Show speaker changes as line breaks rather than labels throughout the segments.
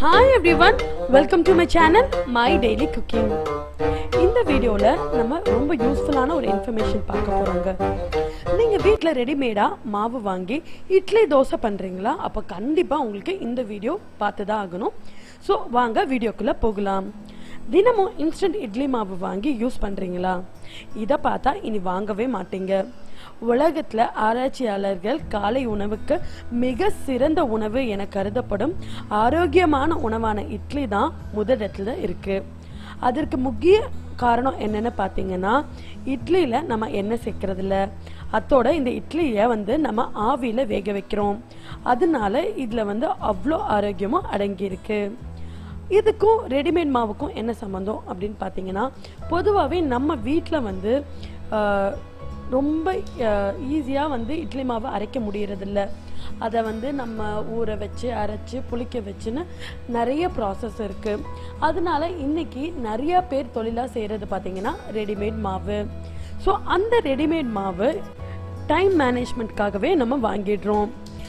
hi everyone welcome to my channel my daily cooking இந்த வீடியோவில் நம்ம ரொம்ப யூஸ்ஃபுல்லான ஒரு இன்ஃபர்மேஷன் பார்க்க போகிறோங்க நீங்கள் வீட்டில் ரெடிமேடாக மாவு வாங்கி இட்லி தோசை பண்ணுறீங்களா அப்போ கண்டிப்பாக உங்களுக்கு இந்த வீடியோ பார்த்து தான் ஆகணும் ஸோ வாங்க வீடியோக்குள்ளே போகலாம் தினமும் இன்ஸ்டன்ட் இட்லி மாவு வாங்கி யூஸ் பண்ணுறீங்களா இதை பார்த்தா இனி வாங்கவே மாட்டீங்க உலகத்தில் ஆராய்ச்சியாளர்கள் காலை உணவுக்கு மிக சிறந்த உணவு என கருதப்படும் ஆரோக்கியமான உணவான இட்லி தான் முதலிடத்துல இருக்கு அதற்கு முக்கிய காரணம் என்னன்னு பார்த்தீங்கன்னா இட்லியில் நம்ம எண்ணெய் சேர்க்கறதில்ல அத்தோட இந்த இட்லியை வந்து நம்ம ஆவியில் வேக வைக்கிறோம் அதனால இதில் வந்து அவ்வளோ ஆரோக்கியமும் அடங்கியிருக்கு இதுக்கும் ரெடிமேட் மாவுக்கும் என்ன சம்மந்தம் அப்படின்னு பார்த்தீங்கன்னா பொதுவாகவே நம்ம வீட்டில் வந்து ஆஹ், ரொம்ப ஈஸியாக வந்து இட்லி மாவு அரைக்க முடியறதில்ல அதை வந்து நம்ம ஊற வச்சு அரைச்சு புளிக்க வச்சுன்னு நிறைய ப்ராசஸ் இருக்குது அதனால இன்னைக்கு நிறைய பேர் தொழிலாக செய்கிறது பார்த்தீங்கன்னா ரெடிமேட் மாவு ஸோ அந்த ரெடிமேட் மாவு டைம் மேனேஜ்மெண்ட்காகவே நம்ம வாங்கிடுறோம்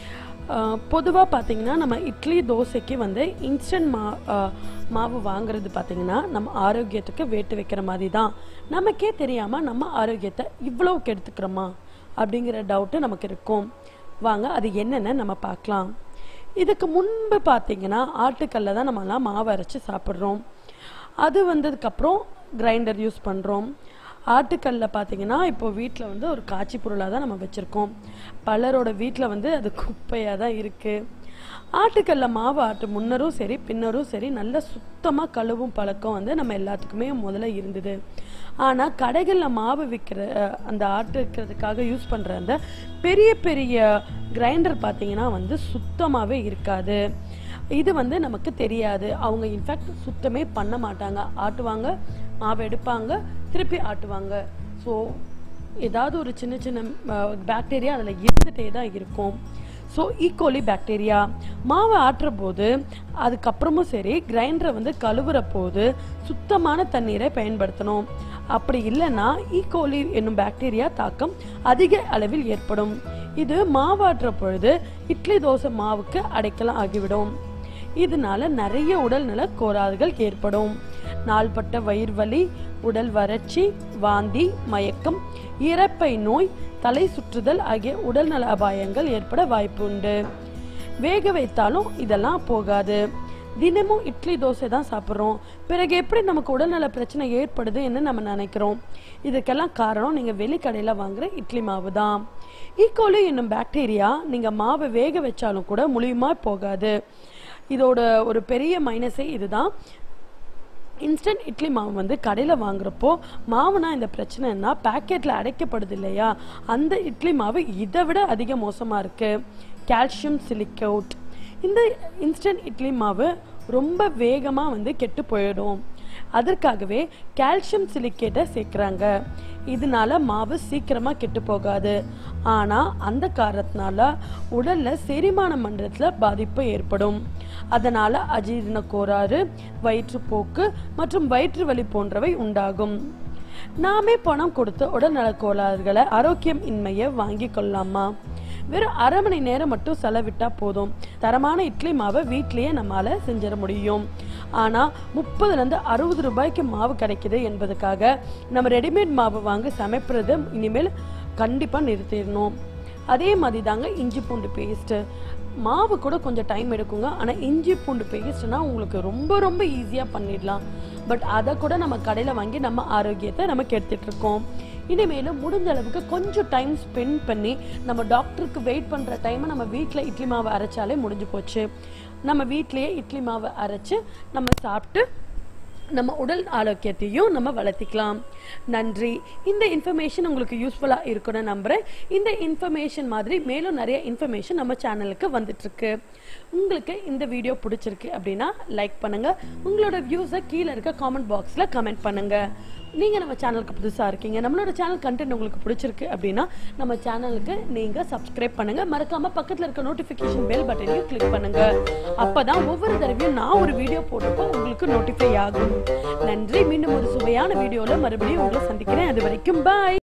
பொதுவாக பார்த்தீங்கன்னா நம்ம இட்லி தோசைக்கு வந்து இன்ஸ்டன்ட் மா ஆஹ் மாவு வாங்குறது பார்த்தீங்கன்னா நம்ம ஆரோக்கியத்துக்கு வேட்டு வைக்கிற மாதிரி தான் நமக்கே தெரியாமல் நம்ம ஆரோக்கியத்தை இவ்வளோ கெடுத்துக்கிறோமா அப்படிங்கிற டவுட்டு நமக்கு இருக்கும் வாங்க அது என்னென்னு நம்ம பார்க்கலாம் இதுக்கு முன்பு பார்த்தீங்கன்னா ஆட்டுக்கல்ல தான் நம்மலாம் மாவு அரைச்சி சாப்பிட்றோம் அது வந்ததுக்கப்புறம் கிரைண்டர் யூஸ் பண்ணுறோம் ஆட்டுக்கல்ல பார்த்தீங்கன்னா இப்போ வீட்டில் வந்து ஒரு காட்சி பொருளாக தான் நம்ம வச்சுருக்கோம் பலரோட வீட்டில் வந்து அது குப்பையாக தான் இருக்குது ஆட்டுக்கல்ல மாவு ஆட்டு முன்னரும் சரி பின்னரும் சரி நல்ல சுத்தமாக கழுவும் பழக்கம் வந்து நம்ம எல்லாத்துக்குமே முதல்ல இருந்தது ஆனால் கடைகளில் மாவு விற்கிற அஹ், அந்த ஆட்டுக்கிறதுக்காக யூஸ் பண்ணுற அந்த பெரிய பெரிய கிரைண்டர் பார்த்தீங்கன்னா வந்து சுத்தமாகவே இருக்காது இது வந்து நமக்கு தெரியாது அவங்க இன்ஃபேக்ட் சுத்தமே பண்ண மாட்டாங்க ஆட்டுவாங்க மாவு எடுப்பாங்க திருப்பி ஆட்டுவாங்க ஸோ ஏதாவது ஒரு சின்ன சின்ன பாக்டீரியா அதில் இருந்துகிட்டே தான் இருக்கும் ஸோ ஈக்கோலி பாக்டீரியா மாவை ஆட்டுற போது அதுக்கப்புறமும் சரி கிரைண்டரை வந்து கழுவுற போது சுத்தமான தண்ணீரை பயன்படுத்தணும் அப்படி இல்லைன்னா ஈகோலி என்னும் பாக்டீரியா தாக்கம் அதிக அளவில் ஏற்படும் இது மாவாட்டுற பொழுது இட்லி தோசை மாவுக்கு அடைக்கலம் ஆகிவிடும் இதனால நிறைய உடல்நல கோளாறுகள் ஏற்படும் நாள்பட்ட வயிறு வலி உடல் வறட்சி வாந்தி மயக்கம் இறப்பை நோய் தலை சுற்றுதல் ஆகிய உடல்நல அபாயங்கள் ஏற்பட வாய்ப்பு உண்டு வேக வைத்தாலும் இதெல்லாம் போகாது தினமும் இட்லி தோசை தான் சாப்பிட்றோம் பிறகு எப்படி நமக்கு உடல்நல பிரச்சனை ஏற்படுதுன்னு நம்ம நினைக்கிறோம் இதுக்கெல்லாம் காரணம் நீங்கள் வெளிக்கடையில் வாங்குற இட்லி மாவு தான் ஈக்கோலி என்னும் பாக்டீரியா நீங்கள் மாவை வேக வச்சாலும் கூட முழுமா போகாது இதோட ஒரு பெரிய மைனஸே இதுதான் இன்ஸ்டன்ட் இட்லி மாவு வந்து கடையில் வாங்குறப்போ மாவுனா இந்த பிரச்சனைன்னா பேக்கெட்டில் அடைக்கப்படுது இல்லையா அந்த இட்லி மாவு இதை விட அதிக மோசமாக இருக்குது கால்சியம் சிலிக்கவுட் இந்த இன்ஸ்டன்ட் இட்லி மாவு ரொம்ப வேகமாக வந்து கெட்டு போயிடும் அதற்காகவே கால்சியம் சிலிக்கேட்டை சேர்க்குறாங்க இதனால மாவு சீக்கிரமாக கெட்டு போகாது ஆனால் அந்த காரணத்தினால உடலில் செரிமான மண்டலத்தில் பாதிப்பு ஏற்படும் அதனால் அஜீரண கோளாறு வயிற்றுப்போக்கு மற்றும் வயிற்று வலி போன்றவை உண்டாகும் நாமே பணம் கொடுத்து உடல்நல கோளாறுகளை ஆரோக்கியம் இன்மையை வாங்கி கொள்ளலாமா வெறும் அரை மணி நேரம் மட்டும் செலவிட்டா போதும் தரமான இட்லி மாவை வீட்லயே நம்மால செஞ்சிட முடியும் ஆனா முப்பதுல இருந்து அறுபது ரூபாய்க்கு மாவு கிடைக்குது என்பதுக்காக நம்ம ரெடிமேட் மாவு வாங்கி சமைக்கிறது இனிமேல் கண்டிப்பா நிறுத்திடணும் அதே மாதிரி தாங்க இஞ்சி பூண்டு பேஸ்ட்டு மாவு கூட கொஞ்சம் டைம் எடுக்குங்க ஆனால் இஞ்சி பூண்டு பேஸ்ட்னா உங்களுக்கு ரொம்ப ரொம்ப ஈஸியாக பண்ணிடலாம் பட் அதை கூட நம்ம கடையில் வாங்கி நம்ம ஆரோக்கியத்தை நம்ம கெடுத்துட்டு இருக்கோம் இனிமேலும் முடிஞ்ச அளவுக்கு கொஞ்சம் டைம் ஸ்பெண்ட் பண்ணி நம்ம டாக்டருக்கு வெயிட் பண்ணுற டைமை நம்ம வீட்டில் இட்லி மாவு அரைச்சாலே முடிஞ்சு போச்சு நம்ம வீட்டிலேயே இட்லி மாவு அரைச்சு நம்ம சாப்பிட்டு நம்ம உடல் ஆரோக்கியத்தையும் நம்ம வளர்த்திக்கலாம் நன்றி இந்த இன்ஃபர்மேஷன் உங்களுக்கு யூஸ்ஃபுல்லாக இருக்கும்னு நம்புகிறேன் இந்த இன்ஃபர்மேஷன் மாதிரி மேலும் நிறைய இன்ஃபர்மேஷன் நம்ம சேனலுக்கு வந்துட்டுருக்கு உங்களுக்கு இந்த வீடியோ பிடிச்சிருக்கு அப்படின்னா லைக் பண்ணுங்கள் உங்களோட வியூஸை கீழே இருக்க காமெண்ட் பாக்ஸில் கமெண்ட் பண்ணுங்கள் நீங்கள் நம்ம சேனலுக்கு புதுசாக இருக்கீங்க நம்மளோட சேனல் கண்டென்ட் உங்களுக்கு பிடிச்சிருக்கு அப்படின்னா நம்ம சேனலுக்கு நீங்கள் சப்ஸ்கிரைப் பண்ணுங்கள் மறக்காமல் பக்கத்தில் இருக்க நோட்டிஃபிகேஷன் பெல் பட்டனையும் கிளிக் பண்ணுங்கள் அப்போ தான் ஒவ்வொரு தடவையும் நான் ஒரு வீடியோ போட்டப்போ உங்களுக்கு நோட்டிஃபை ஆகும் நன்றி மீண்டும் ஒரு சுவையான வீடியோவில் மறுபடியும் உங்களை சந்திக்கிறேன் அது வரைக்கும் பாய்